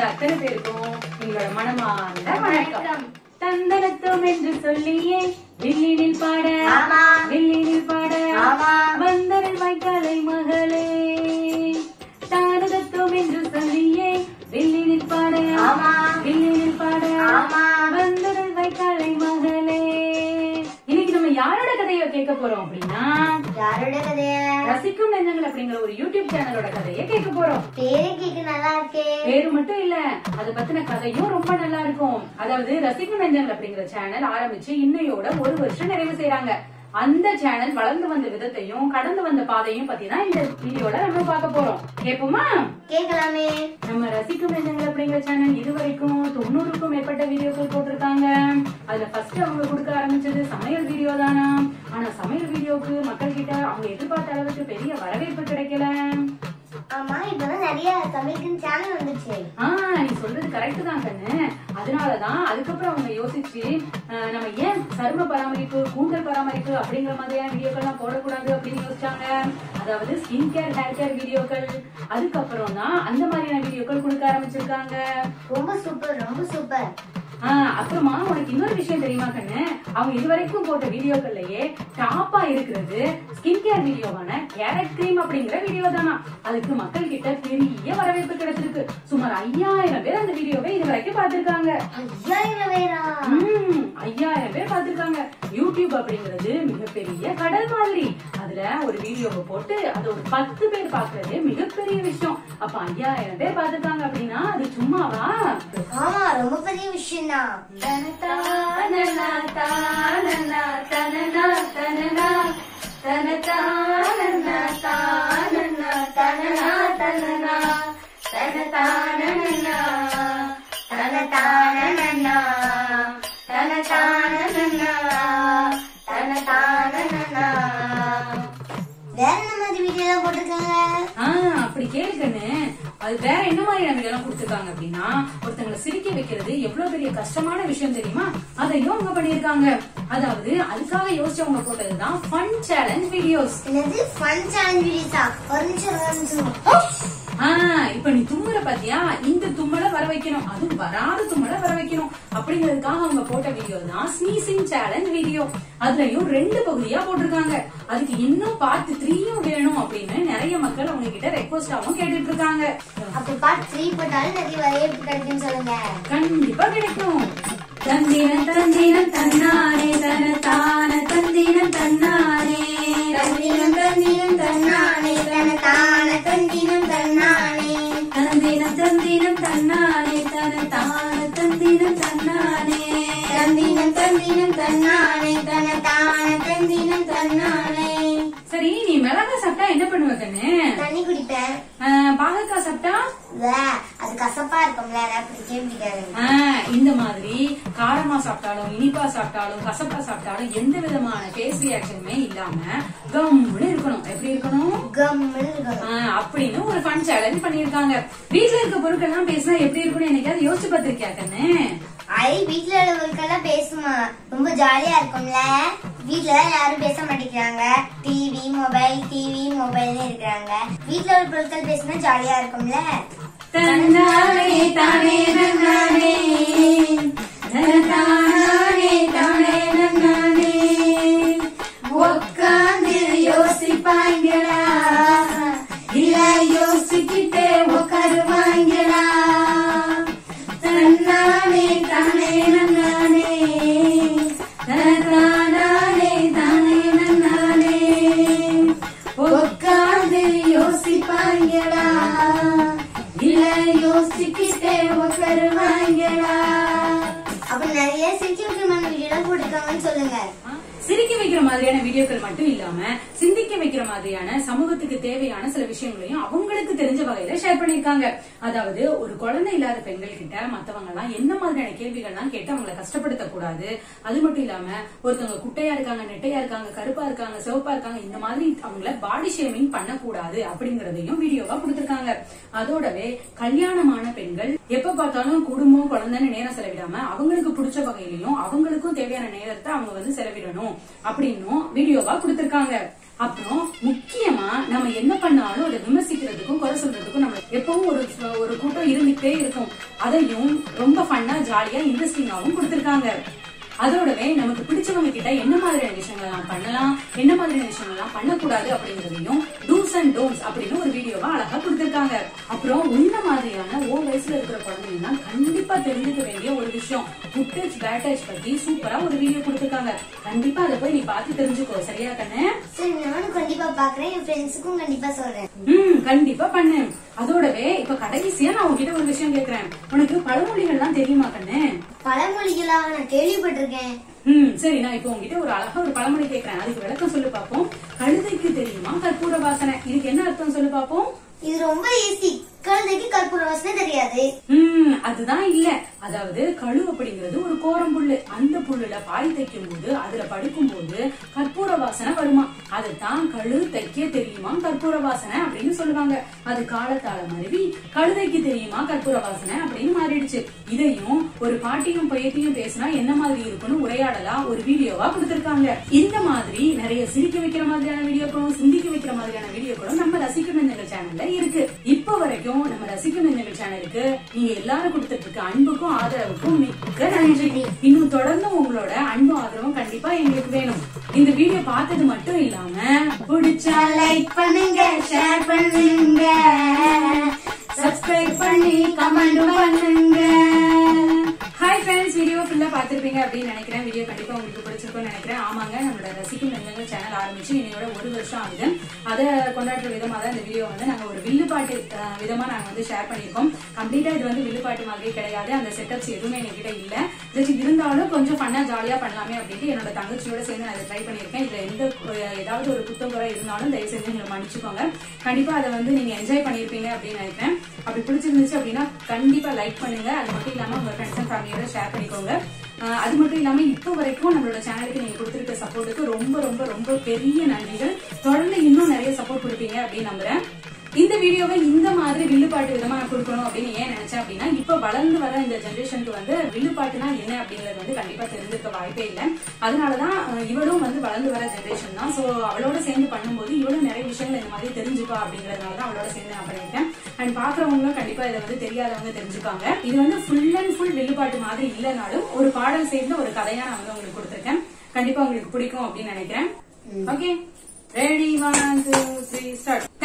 அத்தனை பேருக்கும் எங்களோட மனமார்ந்த வணக்கம் வணக்கம். தந்தனத்தம் என்று சொல்லியே வில்லினில் பாட ஆமா. வில்லினில் பாட ஆமா. வந்தரல் வாய்க்காலை மகளே தாரதத்துவம் என்று சொல்லியே வில்லினில் பாட ஆமா. வில்லினில் பாட ஆமா. வந்தரல் வாய்க்காலை மகளே இன்னைக்கு நம்ம யாரோட கதையை கேட்க போறோம் அப்படின்னா யாரோட கதைய ரசிக்கும் நெஞ்சங்கள் அப்படிங்கிற ஒரு யூடியூப் சேனலோட கதையை கேட்க போறோம் பேரு கேக்கு நல்லா இருக்கே பேரு மட்டும் இல்ல அது பத்தின கதையும் ரொம்ப நல்லா இருக்கும் அதாவது ரசிக்கும் நெஞ்சங்கள் அப்படிங்கிற சேனல் ஆரம்பிச்சு இன்னையோட ஒரு வருஷம் நிறைவு செய்றாங்க அந்த சேனல் வளர்ந்து வந்த விதத்தையும் கடந்து வந்த பாதையும் பத்தி தான் இந்த வீடியோல நம்ம பார்க்க போறோம் கேப்போமா கேக்கலாமே நம்ம ரசிக்கும் நெஞ்சங்கள் அப்படிங்கிற சேனல் இதுவரைக்கும் தொண்ணூறுக்கும் மேற்பட்ட வீடியோக்கள் போட்டிருக்காங்க அதுல ஃபர்ஸ்ட் அவங்க கொடுக்க ஆரம்பிச்சது சமையல் வீடியோ தானா ஆனா சமையல் வீடியோக்கு மக்கள் கிட்ட அவங்க எதிர்பார்த்த அளவுக்கு பெரிய வரவேற்பு கிடைக்கல ஆமா இப்பதான் நிறைய தமிழுக்கு சேனல் வந்துச்சு ஆ நீ சொல்றது கரெக்ட் தான் கண்ணு அதனாலதான் அதுக்கப்புறம் அவங்க யோசிச்சு அஹ், நம்ம ஏன் சரும பராமரிப்பு கூந்தல் பராமரிப்பு அப்படிங்கிற மாதிரியான வீடியோக்கள்லாம் போடக்கூடாது அப்படின்னு யோசிச்சாங்க அதாவது ஸ்கின் கேர் ஹேர் கேர் வீடியோக்கள் அதுக்கப்புறம் தான் அந்த மாதிரியான வீடியோக்கள் கொடுக்க ஆரம்பிச்சிருக்காங்க ரொம்ப சூப்பர் ரொம்ப சூப்பர் ஆஹ் அப்புறமா உனக்கு இன்னொரு விஷயம் தெரியுமா கண்ணு அவங்க இதுவரைக்கும் போட்ட வீடியோக்கள்லயே டாப்பா இருக்கிறது ஸ்கின் கேர் வீடியோவான கேரட் கிரீம் அப்படிங்கிற வீடியோ தானா அதுக்கு மக்கள் கிட்ட பெரிய வரவேற்பு கிடைச்சிருக்கு சுமார் ஐயாயிரம் பேர் அந்த வீடியோவை இதுவரைக்கும் பார்த்திருக்காங்க ஐயாயிரம் பேரா ம், ஐயாயிரம் பேர் பார்த்திருக்காங்க யூடியூப் அப்படிங்கிறது மிகப்பெரிய கடல் மாதிரி அதுல ஒரு வீடியோவை போட்டு அது ஒரு பத்து பேர் பாக்குறதே மிகப்பெரிய விஷயம் அப்ப ஐயாயிரம் பேர் பார்த்திருக்காங்க அப்படின்னா அது சும்மாவா ஆமா ரொம்ப பெரிய விஷயம் தான் தனனா, தானனா, தனனா, தனனா, தனதானனா, தானனா, தனனா, தனனா, தனதானனா, தனதானனா, தனதானனா, தனதானனா. வேற என்ன மாதிரி வீடியோ எல்லாம் போட்டிருக்காங்க ஆ, அப்படி கேளுக்கண்ணு அது வேற என்ன மாதிரியான வீடியோ எல்லாம் கொடுத்திருக்காங்க அப்படின்னா ஒருத்தங்களை சிரிக்க வைக்கிறது எவ்வளவு பெரிய கஷ்டமான விஷயம் தெரியுமா அதையும் அவங்க பண்ணியிருக்காங்க அதாவது அதுக்காக யோசிச்சவங்க போட்டதுதான் ஃபன் சேலஞ்ச் வீடியோஸ் என்னது ஃபன் சேனல் வீடியோஸா ஒரு நிமிஷம் ஒரு நிமிஷம் ஆ இப்ப நீ தும்முற பாத்தியா இந்த தும்மலை வர வைக்கணும் அதுவும் வராத தும்மலை வர வைக்கணும் அப்படிங்கிறதுக்காக அவங்க போட்ட வீடியோ தான் ஸ்னீசிங் சேலஞ்ச் வீடியோ அதுலயும் ரெண்டு பகுதியா போட்டிருக்காங்க அதுக்கு இன்னும் பார்ட் த்ரீயும் வேணும் அப்படின்னு நிறைய மக்கள் அவங்க கிட்ட ரெக்வஸ்டாவும் கேட்டுட்டு இருக்காங்க அப்ப பார்ட் த்ரீ போட்டாலும் நிறைய வரவேற்பு கிடைக்கும்னு சொல்லுங்க கண்டிப்பா கிடைக்கும் தந்தினம் தந்தினம் தன்னாரே தன தான தந்தினம் தன்னாரே தந்தினம் தந்தினம் தன்னாரே தன தான தந்தினம் தன்னானே தந்தினம் தந்தினம் தன்னாரே தன தான தந்தினம் தன்னாரே தந்தினம் தந்தினம் தன்னானே தன தான தந்தினம் தன்னானே சரி நீ மிளகா சாப்பிட்டா என்ன பண்ணுவ கண்ணு தண்ணி குடிப்பேன் ஆஹ், பாகக்காய் சாப்பிட்டா வே, அது கசப்பா இருக்கும்ல எனக்கு பிடிக்கவே பிடிக்காது ஆஹ், இந்த மாதிரி காரமா சாப்பிட்டாலும் இனிப்பா சாப்பிட்டாலும் கசப்பா சாப்பிட்டாலும் எந்த விதமான ஃபேஸ் ரியாக்ஷனுமே இல்லாம கம்முன்னு இருக்கணும் எப்படி இருக்கணும் கம்முன்னு இருக்கணும் ஆஹ், அப்படின்னு ஒரு ஃபன் சேலஞ்ச் பண்ணிருக்காங்க வீட்ல இருக்க பொருட்கள் எல்லாம் பேசினா எப்படி இருக்கும்னு என்னைக்காவது யோசிச்சு பார்த்திருக்கியா கண்ணு ஐ வீட்ல உள்ளவங்களுக்கெல்லாம் பேசுமா ரொம்ப ஜாலியா இருக்கும்ல வீட்ல தான் யாரும் பேச மாட்டேங்கிறாங்க டிவி மொபைல் டிவி மொபைல்னு இருக்கிறாங்க வீட்ல உள்ள பொருட்கள் பேசினா ஜாலியா இருக்கும்ல தன்னானே தானே நன்னானே தனதானே தானே நன்னானே உட்கார்ந்து யோசிப்பாங்களா இல்ல யோசிக்கிட்டே உட்காருவாங்களா தன்னானே தானே நன்னானே தனதானே தானே நன்னானே உட்கார்ந்து யோசிப்பாங்களா இல்ல யோசிக்கிட்டே உட்காருவாங்களா அப்ப நிறைய சிரிக்க வைக்கமான வீடியோ போட்டுருக்காங்கன்னு சொல்லுங்க சிரிக்க வைக்கிற மாதிரியான வீடியோக்கள் மட்டும் இல்லாம சிந்திக்க வைக்கிற மாதிரியான சமூகத்துக்கு தேவையான சில விஷயங்களையும் அவங்களுக்கு தெரிஞ்ச வகையில ஷேர் பண்ணிருக்காங்க அதாவது ஒரு குழந்தை இல்லாத பெண்கள் கிட்ட மத்தவங்க எல்லாம் என்ன மாதிரியான கேள்விகள்லாம் கேட்டு அவங்களை கஷ்டப்படுத்த கூடாது அது மட்டும் இல்லாம ஒருத்தவங்க குட்டையா இருக்காங்க நெட்டையா இருக்காங்க கருப்பா இருக்காங்க சிவப்பா இருக்காங்க இந்த மாதிரி அவங்கள பாடி ஷேமிங் பண்ணக்கூடாது அப்படிங்கறதையும் வீடியோவா கொடுத்திருக்காங்க அதோடவே கல்யாணமான பெண்கள் எப்ப பார்த்தாலும் குடும்பம் குழந்தைன்னு நேரம் செலவிடாம அவங்களுக்கு பிடிச்ச வகையிலையும் அவங்களுக்கும் தேவையான நேரத்தை அவங்க வந்து செலவிடணும் அப்படின்னும் வீடியோவா கொடுத்திருக்காங்க அப்புறம் முக்கியமா நம்ம என்ன பண்ணாலும் அதை விமர்சிக்க விமர்சிக்கிறதுக்கும் குறை சொல்றதுக்கும் நம்ம எப்பவும் ஒரு ஒரு கூட்டம் இருந்துகிட்டே இருக்கும் அதையும் ரொம்ப ஃபன்னா ஜாலியா இன்ட்ரெஸ்டிங்காவும் கொடுத்திருக்காங்க அதோடவே நமக்கு பிடிச்சவங்க கிட்ட என்ன மாதிரியான விஷயங்கள் எல்லாம் பண்ணலாம் என்ன மாதிரியான விஷயங்கள் எல்லாம் பண்ணக்கூடாது அப்படிங்கறதையும் டூஸ் அண்ட் டோன்ஸ் அப்படின்னு ஒரு வீடியோவா அழகா கொடுத்திருக்காங்க அப்புறம் உன்ன மாதிரியான ஓ வயசுல இருக்கிற குழந்தைங்கன்னா கண்டிப்பா தெரிஞ்சுக்க வேண்டிய ஒரு விஷயம் குட் டச் பேட் டச் பத்தி சூப்பரா ஒரு வீடியோ கொடுத்திருக்காங்க கண்டிப்பா அதை போய் நீ பார்த்து தெரிஞ்சுக்கோ சரியா கண்ணு சரி நானும் கண்டிப்பா பாக்குறேன் என் ஃப்ரெண்ட்ஸுக்கும் கண்டிப்பா சொல்றேன் ம் கண்டிப்பா பண்ணு அதோடவே இப்ப கடைசியா நான் உன்கிட்ட ஒரு விஷயம் கேக்குறேன் உனக்கு பழமொழிகள்லாம் தெரியுமா கண்ணு பழமொழிகளா நான் கேள்விப்பட்டிருக்கேன் ம் சரி நான் இப்போ உங்ககிட்ட ஒரு அழகா ஒரு பழமொழி கேக்குறேன் அதுக்கு விளக்கம் சொல்லு பாப்போம் கழுதைக்கு தெரியுமா கற்பூர வாசனை இதுக்கு என்ன அர்த்தம் சொல்லு பாப்போம் இது ரொம்ப ஈஸி கழுதைக்கு கற்பூர வாசனை தெரியாது ம் அதுதான் இல்ல அதாவது கழு அப்படிங்கிறது ஒரு கோரம் புல்லு அந்த புல்லுல பாய் தைக்கும் போது அதுல படுக்கும் போது கற்பூர வாசனை வருமா அதுதான் கழு தைக்க தெரியுமா கற்பூர வாசனை அப்படின்னு சொல்லுவாங்க அது காலத்தால மருவி கழுதைக்கு தெரியுமா கற்பூர வாசனை அப்படின்னு மாறிடுச்சு இதையும் ஒரு பாட்டியும் பையத்தையும் பேசினா என்ன மாதிரி இருக்கும்னு உரையாடலா ஒரு வீடியோவா கொடுத்திருக்காங்க இந்த மாதிரி நிறைய சிரிக்க வைக்கிற மாதிரியான வீடியோக்களும் சிந்திக்க வைக்கிற மாதிரியான வீடியோக்களும் நம்ம ரசிக்கும் நெஞ்சங்கள் சேனல்ல இருக்கு இப்ப வரைக்கும் நம்ம ரசிக்கும் நெஞ்சங்கள் சேனலுக்கு நீங்க எல்லாரும் கொடுத்துட்டு இருக்க அன்புக்கும் ஆதரவுக்கும் மிக்க நன்றி இன்னும் தொடர்ந்து உங்களோட அன்பும் ஆதரவும் கண்டிப்பா எங்களுக்கு வேணும் இந்த வீடியோ பார்த்தது மட்டும் இல்லாம பிடிச்சா லைக் பண்ணுங்க ஷேர் பண்ணுங்க சப்ஸ்கிரைப் பண்ணி கமெண்ட் பண்ணுங்க ஹாய் ஃப்ரெண்ட்ஸ் வீடியோ ஃபுல்லா பார்த்திருப்பீங்க அப்படின்னு நினைக்கிறேன் வீடியோ கண்டிப்பா உங்களுக்கு பிடிச்சிருக்கும்னு நினைக்கிறேன் ஆமாங்க நம்மளோட ரசிக்கும் நெஞ்சங்கள் சேனல் ஆரம்பிச்சு இன்னையோட ஒரு வருஷம் ஆகுது அதை கொண்டாடுற விதமா தான் இந்த வீடியோ வந்து நாங்க ஒரு வில்லுப்பாட்டு அஹ், விதமா நாங்க வந்து ஷேர் பண்ணியிருக்கோம் கம்ப்ளீட்டா இது வந்து வில்லுப்பாட்டு மாதிரி கிடையாது அந்த செட்டப்ஸ் எதுவுமே எங்ககிட்ட இல்ல ஜஸ்ட் இருந்தாலும் கொஞ்சம் ஃபன்னா ஜாலியா பண்ணலாமே அப்படின்ட்டு என்னோட தங்கச்சியோட சேர்ந்து நான் இதை ட்ரை பண்ணியிருக்கேன் இதுல எந்த அஹ், ஏதாவது ஒரு குத்தம் குறை இருந்தாலும் தயவு செஞ்சு எங்களை மன்னிச்சுக்கோங்க கண்டிப்பா அதை வந்து நீங்க என்ஜாய் பண்ணிருப்பீங்க அப்படின்னு நினைக்கிறேன் அப்படி பிடிச்சிருந்துச்சு அப்படின்னா கண்டிப்பா லைக் பண்ணுங்க அது மட்டும் இல்லாம உங்க ஃப்ரெண்ட்ஸ் அண்ட் ஃபேமிலியோட ஷேர் பண்ணிக்கோங்க ஆஹ் அது மட்டும் இல்லாம இப்போ வரைக்கும் நம்மளோட சேனலுக்கு நீங்க கொடுத்திருக்க சப்போர்ட்டுக்கு ரொம்ப ரொம்ப ரொம்ப பெரிய நன்றிகள் தொடர்ந்து இன்னும் நிறைய சப்போர்ட் கொடுப்பீங்க அப்படின்னு நம்புறேன் இந்த வீடியோவை இந்த மாதிரி வில்லுப்பாட்டு விதமா நான் கொடுக்கணும் அப்படின்னு ஏன் நினைச்சேன் அப்படின்னா இப்ப வளர்ந்து வர இந்த ஜெனரேஷனுக்கு வந்து வில்லுப்பாட்டுனா என்ன அப்படிங்கறது வந்து கண்டிப்பா தெரிஞ்சிருக்க வாய்ப்பே இல்லை அதனாலதான் அஹ், இவளும் வந்து வளர்ந்து வர ஜெனரேஷன் தான் சோ அவளோட சேர்ந்து பண்ணும்போது இவளும் நிறைய விஷயங்கள் இந்த மாதிரி தெரிஞ்சுப்பா அப்படிங்கறதுனால தான் அவளோட சேர்ந்து நான் பண்ணியிருக்கேன் அண்ட் பாக்குறவங்களும் கண்டிப்பா இதை வந்து தெரியாதவங்க தெரிஞ்சுப்பாங்க இது வந்து ஃபுல் அண்ட் ஃபுல் வில்லுப்பாட்டு மாதிரி இல்லைனாலும் ஒரு பாடல் சேர்ந்த ஒரு கதையா நான் வந்து உங்களுக்கு கொடுத்திருக்கேன் கண்டிப்பா உங்களுக்கு பிடிக்கும் அப்படின்னு நினைக்கிறேன் okay ready one two three start